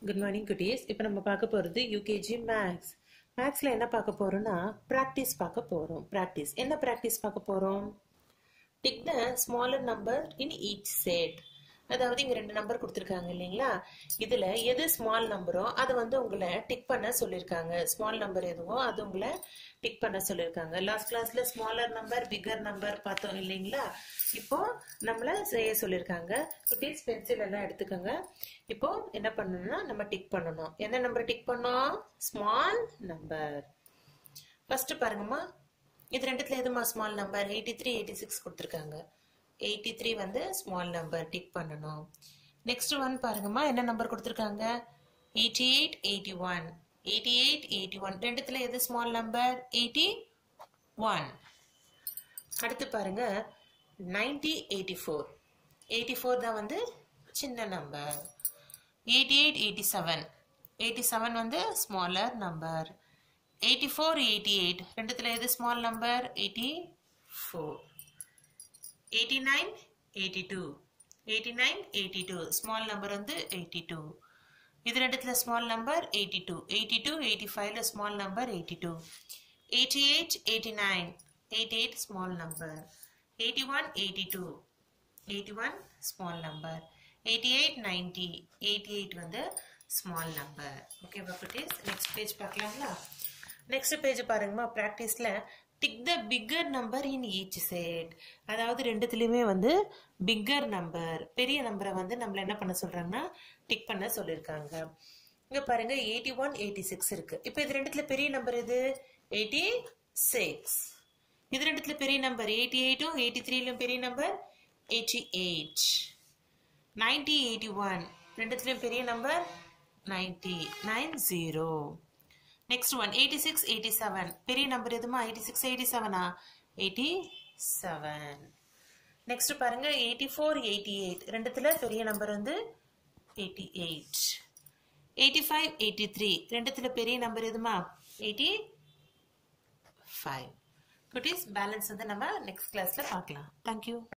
good morning குட்டீஸ் இப்போ நம்ம பார்க்க போகிறது யூகேஜி மேக்ஸ் மேக்ஸில் என்ன பார்க்க போகிறோம்னா ப்ராக்டிஸ் பார்க்க போகிறோம் ப்ராக்டிஸ் என்ன ப்ராக்டிஸ் பார்க்க போகிறோம் tick the smaller number in each set அதாவது இங்கே ரெண்டு நம்பர் கொடுத்துருக்காங்க இல்லைங்களா இதில் எது ஸ்மால் நம்பரோ அதை வந்து உங்களை டிக் பண்ண சொல்லியிருக்காங்க ஸ்மால் நம்பர் எதுவோ அது உங்களை டிக் பண்ண சொல்லியிருக்காங்க லாஸ்ட் கிளாஸில் ஸ்மாலர் நம்பர் பிக்கர் நம்பர் பார்த்தோம் இல்லைங்களா இப்போ நம்மளை செய்ய சொல்லியிருக்காங்க குட்டீஸ் பென்சில் எல்லாம் எடுத்துக்கோங்க இப்போ என்ன பண்ணணும்னா நம்ம டிக் பண்ணணும் எந்த நம்பர் டிக் பண்ணோம் ஸ்மால் நம்பர் ஃபர்ஸ்ட் பாருங்கம்மா இது ரெண்டுத்துல எதுமா small number eighty three eighty six கொடுத்துருக்காங்க எயிட்டி த்ரீ வந்து ஸ்மால் நம்பர் டிக் பண்ணணும் நெக்ஸ்ட் ஒன் பாருங்கம்மா என்ன நம்பர் கொடுத்துருக்காங்க eighty eight eighty one eighty eight eighty one ரெண்டுத்துல எது ஸ்மால் நம்பர் எயிட்டி ஒன் அடுத்து பாருங்க ninety eighty four eighty four தான் வந்து சின்ன number eighty eight eighty seven eighty seven வந்து smaller number eighty four eighty eight ரெண்டுத்தில் எது small number eighty four eighty nine eighty two eighty nine eighty two small number வந்து eighty two இது ரெண்டுத்தில் small number eighty two eighty two eighty ஃபைவ்ல small number eighty two eighty eight eighty nine eighty eight small number eighty one eighty two eighty one small number eighty eight ninety eighty eight வந்து small number ஓகேவா குட்டீஸ் next page பார்க்கலாங்களா next page பாருங்கம்மா ப்ராக்டிஸில் tick the bigger number in each set அதாவது ரெண்டுத்துலேயுமே வந்து bigger number பெரிய நம்பரை வந்து நம்மளை என்ன பண்ண சொல்கிறாங்கன்னா டிக் பண்ண சொல்லியிருக்காங்க இங்கே பாருங்க எயிட்டி ஒன் எயிட்டி சிக்ஸ் இருக்கு இப்போ இது ரெண்டுத்துல பெரிய நம்பர் எது எயிட்டி சிக்ஸ் இது ரெண்டுத்துல பெரிய நம்பர் எயிட்டி எயிட்டும் எயிட்டி த்ரீலையும் பெரிய number eighty eight ninety eighty one ரெண்டுத்துலையும் பெரிய number ninety nine zero next one eighty six eighty seven பெரிய நம்பர் எதுமா எயிட்டி சிக்ஸ் எயிட்டி செவனா எயிட்டி செவன் நெக்ஸ்ட் பாருங்க எயிட்டி ஃபோர் எயிட்டி எயிட் ரெண்டுத்துல பெரிய நம்பர் வந்து eighty eight eighty five eighty three ரெண்டுத்துல பெரிய நம்பர் எதுமா எயிட்டி ஃபைவ் குட்டீஸ் பேலன்ஸ் வந்து நம்ம நெக்ஸ்ட் கிளாஸ்ல பார்க்கலாம் தேங்க்யூ